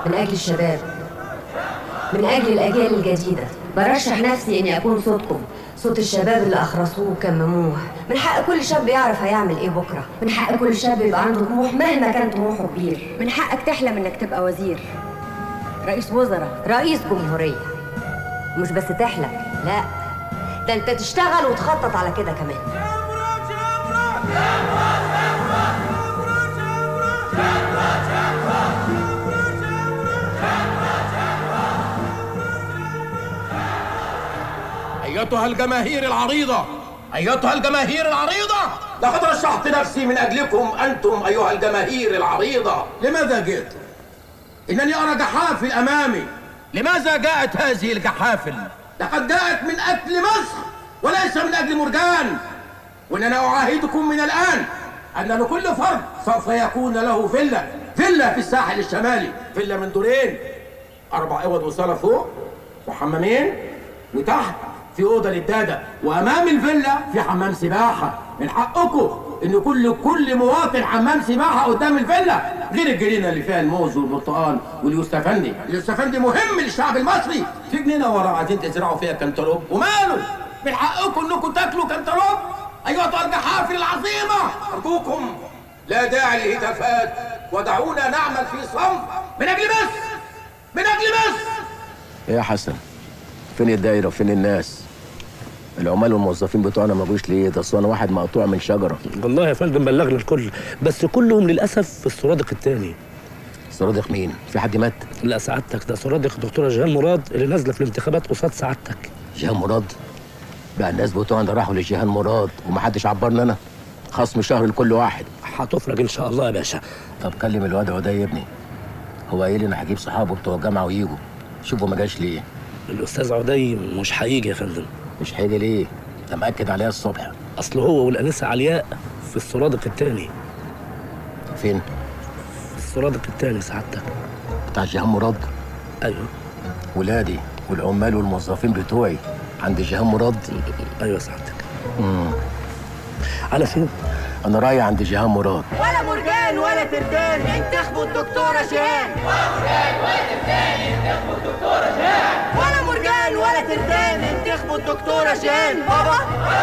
من أجل الشباب من أجل الأجيال الجديدة برشح نفسي إني أكون صوتكم صوت الشباب اللي أخرسوه وكمموه من حق كل شاب يعرف هيعمل إيه بكرة من حق كل شاب يبقى عنده طموح مهما كان طموحه كبير من حقك تحلم إنك تبقى وزير رئيس وزراء رئيس جمهورية مش بس تحلم لا ده انت تشتغل وتخطط على كده كمان أيتها الجماهير العريضة أيتها الجماهير العريضة لقد رشحت نفسي من أجلكم أنتم أيها الجماهير العريضة لماذا جئت؟ إنني أرى جحافل أمامي لماذا جاءت هذه الجحافل؟ لقد جاءت من أجل مصر وليس من أجل مرجان وإننا أعاهدكم من الآن أن لكل فرد سوف يكون له فيلا فيلا في الساحل الشمالي فيلا من دورين أربع أوض وصالة فوق وحمامين وتحت في أوضة للدادة وأمام الفيلا في حمام سباحة من حقكم إن كل كل مواطن حمام سباحة قدام الفيلا غير الجنينة اللي فيها الموز والبرتقال واليوستفندي اليوستفندي مهم للشعب المصري في جنينة ورا عايزين تزرعوا فيها كنتالوب وماله من حقكم إنكم تاكلوا كنتالوب أيها الجحافل العظيمة أرجوكم لا داعي للهتافات ودعونا نعمل في صمت من أجل مصر من أجل مصر ايه يا حسن فين الدايره وفين الناس العمال والموظفين بتوعنا ما جوش ليه ده أصل انا واحد مقطوع من شجره والله يا فندم بلغنا الكل بس كلهم للاسف في السرادق الثاني صرادق مين في حد مات لا سعادتك ده سرادق دكتوره جيهان مراد اللي نازله في الانتخابات قصاد سعادتك جيهان مراد بقى الناس بتوعنا راحوا لجيهان مراد ومحدش عبرنا انا خصم شهر لكل واحد هتفرج ان شاء الله يا باشا طب كلم الواد عدي يا ابني هو قايل لي انا هجيب صحابه بتوع الجامعه ويجوا شوفوا ما جاش ليه الاستاذ عدي مش هيجي يا فندم مش هيجي ليه ده مأكد عليها الصبح اصل هو والانسه علياء في السرادق الثاني فين السرادق الثاني سعادتك بتاع جيهان مراد ايوه ولادي والعمال والموظفين بتوعي عند جيهان مراد ايوه سعادتك امم على فين انا رايح عند جيهان مراد ولا مرجان ولا تردان انتخبوا الدكتورة شيهان ولا مرجان ولا تردان انتخبوا الدكتورة شيهان بابا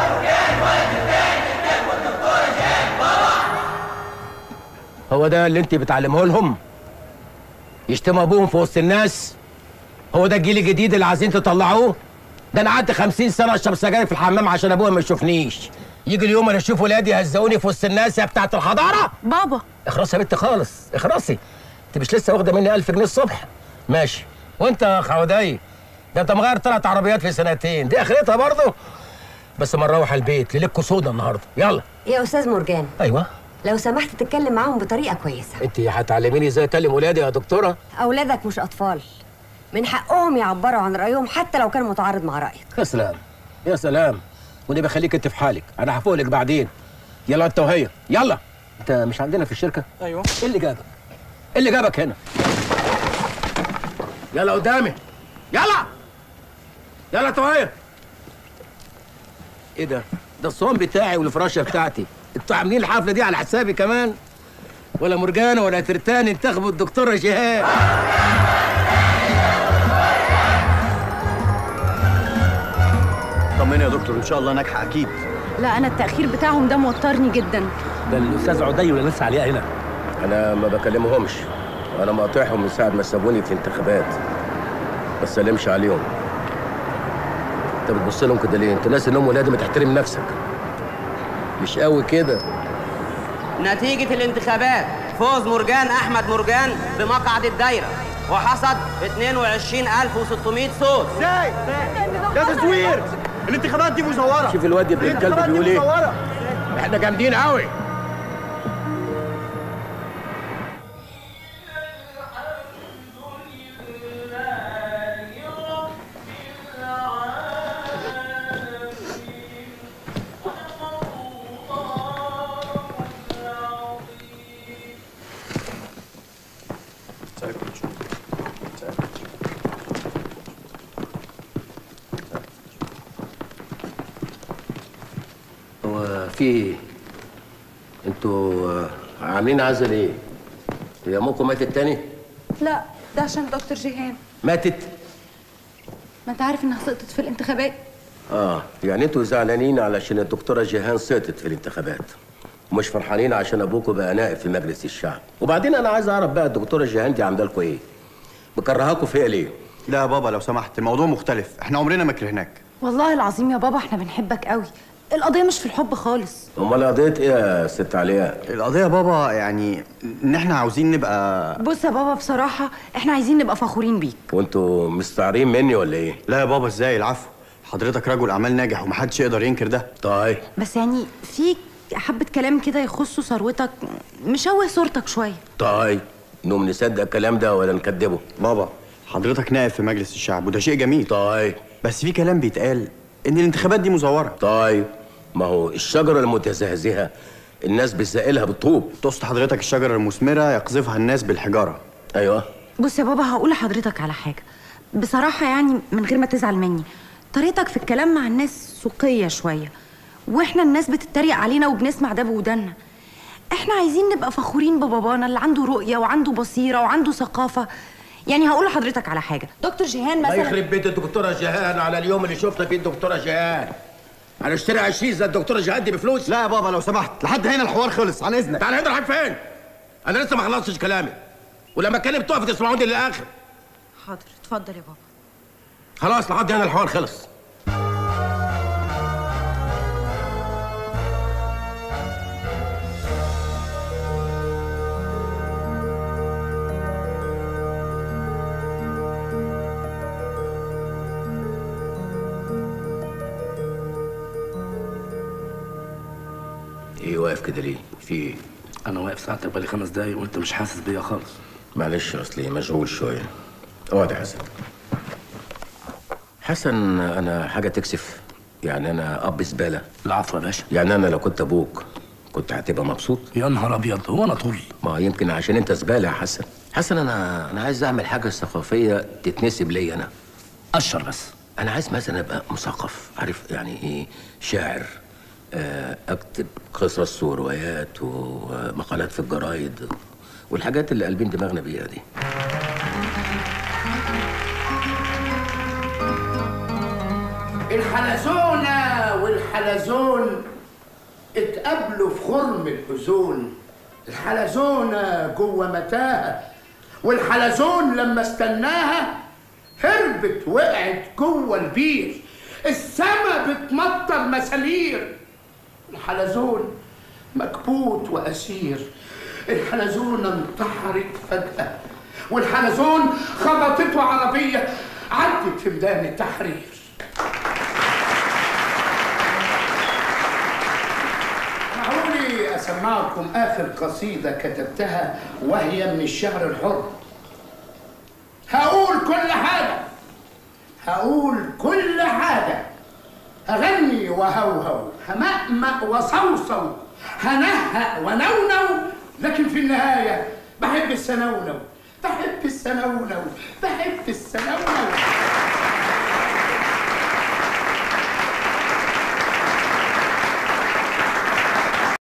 هو ده اللي انت بتعلمه لهم يشتموا ابوهم في وسط الناس هو ده الجيل الجديد اللي عايزين تطلعوه ده انا قعدت 50 سنه اشرب سجاير في الحمام عشان ابويا ما يشوفنيش يجي اليوم انا اشوف ولادي يهزقوني في وسط الناس يا بتاعه الحضاره بابا اخرسي يا بنت خالص اخرسي انت مش لسه واخده مني 1000 جنيه الصبح ماشي وانت يا خوداي ده انت مغير ثلاث عربيات في سنتين دي اخرتها برضه بس ما نروح البيت ليلتكوا سودا النهارده يلا يا أستاذ مرجان ايوه لو سمحت تتكلم معاهم بطريقة كويسة انت هتعلميني ازاي اكلم ولادي يا دكتوره أولادك مش أطفال من حقهم يعبروا عن رأيهم حتى لو كان متعارض مع رأيك يا سلام يا سلام ونبقى خليك انت في حالك انا هفوق لك بعدين يلا انت وهي يلا انت مش عندنا في الشركه ايوه ايه اللي جابك ايه اللي جابك هنا يلا قدامي يلا يلا انت وهي ايه ده ده الصوان بتاعي والفراشه بتاعتي انتوا عاملين الحفله دي على حسابي كمان ولا مرجانه ولا ترتان انتخبوا الدكتوره جهاد طمني يا دكتور ان شاء الله ناجحه اكيد لا انا التاخير بتاعهم ده موترني جدا ده الاستاذ عدي والانسه علياء هنا انا ما بكلمهمش انا مقاطعهم من ساعه ما سابوني في الانتخابات ما سلمش عليهم انت بتبص لهم كده ليه انت ناس انهم ولادي ما تحترم نفسك مش قوي كده نتيجة الانتخابات فوز مرجان أحمد مرجان بمقعد الدايرة وحصد 22600 صوت ازاي ده تزوير الانتخابات دي مزوره شوف الواد ابن الكلب الانتخابات دي بيقول ايه مزوره احنا جامدين قوي هو في ايه؟ انتوا آه، عاملين عزل ايه؟ هي امكم ماتت تاني؟ لا ده عشان دكتور جيهان ماتت ما انت عارف انها سقطت في الانتخابات اه يعني انتوا زعلانين علشان الدكتوره جيهان سقطت في الانتخابات ومش فرحانين عشان ابوكوا بقى نائب في مجلس الشعب وبعدين انا عايز اعرف بقى الدكتوره جيهان دي عامله لكم ايه مكرهاكوا فيها ليه لا يا بابا لو سمحت الموضوع مختلف احنا عمرنا ما كرهناك والله العظيم يا بابا احنا بنحبك قوي القضيه مش في الحب خالص امال قضيه ايه يا ست علياء القضيه يا بابا يعني ان احنا عاوزين نبقى بص يا بابا بصراحه احنا عايزين نبقى فخورين بيك وانتوا مستعارين مني ولا ايه لا يا بابا ازاي العفو حضرتك رجل اعمال ناجح ومحدش يقدر ينكر ده طيب بس يعني في حبه كلام كده يخصوا ثروتك مشوه صورتك شويه طيب نقوم نصدق الكلام ده ولا نكذبه بابا حضرتك نائب في مجلس الشعب وده شيء جميل طيب بس في كلام بيتقال ان الانتخابات دي مزوره طيب ما هو الشجره المتزهزهه الناس بتزقلها بالطوب تقصد حضرتك الشجره المثمره يقذفها الناس بالحجاره ايوه بص يا بابا هقول لحضرتك على حاجه بصراحه يعني من غير ما تزعل مني طريقتك في الكلام مع الناس سوقيه شويه واحنا الناس بتتريق علينا وبنسمع ده بودنا احنا عايزين نبقى فخورين ببابانا اللي عنده رؤيه وعنده بصيره وعنده ثقافه يعني هقول لحضرتك على حاجه دكتور جيهان الله مثلا يخرب بيت الدكتوره جيهان على اليوم اللي شفنا فيه الدكتوره جيهان هنشتري 20 زي الدكتوره جيهان دي بفلوس لا يا بابا لو سمحت لحد هنا الحوار خلص عن اذنك تعال هنا رايح فين انا لسه ما خلصتش كلامي ولما اتكلم تقف تسمعوني للاخر حاضر اتفضل يا بابا خلاص لحد هنا الحوار خلص ايه واقف كده ليه؟ في ايه؟ انا واقف ساعتك بقالي خمس دقايق وانت مش حاسس بيا خالص معلش اصلي مشغول شويه اقعد يا حسن حسن انا حاجه تكسف يعني انا اب زباله العفو يا باشا يعني انا لو كنت ابوك كنت هتبقى مبسوط يا نهار ابيض هو انا طول ما يمكن عشان انت زباله يا حسن حسن انا انا عايز اعمل حاجه ثقافيه تتنسب ليا انا قشر بس انا عايز مثلا ابقى مثقف عارف يعني ايه شاعر آه، اكتب قصص وروايات ومقالات في الجرايد والحاجات اللي قلبين دماغنا بيها دي الحلزونة والحلزون اتقابلوا في خرم الحزون الحلزونة جوه متاهة والحلزون لما استناها هربت وقعت جوه البير السما بتمطر مسالير الحلزون مكبوت وأسير الحلزونة انتحرت فجأة والحلزون خبطته عربية عدت في ميدان التحرير معقولي أسمعكم آخر قصيدة كتبتها وهي من الشعر الحر هقول كل حاجة هقول كل حاجة هغني وهوهو همأمأ وصوصو هنهأ ونونو لكن في النهاية بحب السنونو بحب السنونو بحب السنونو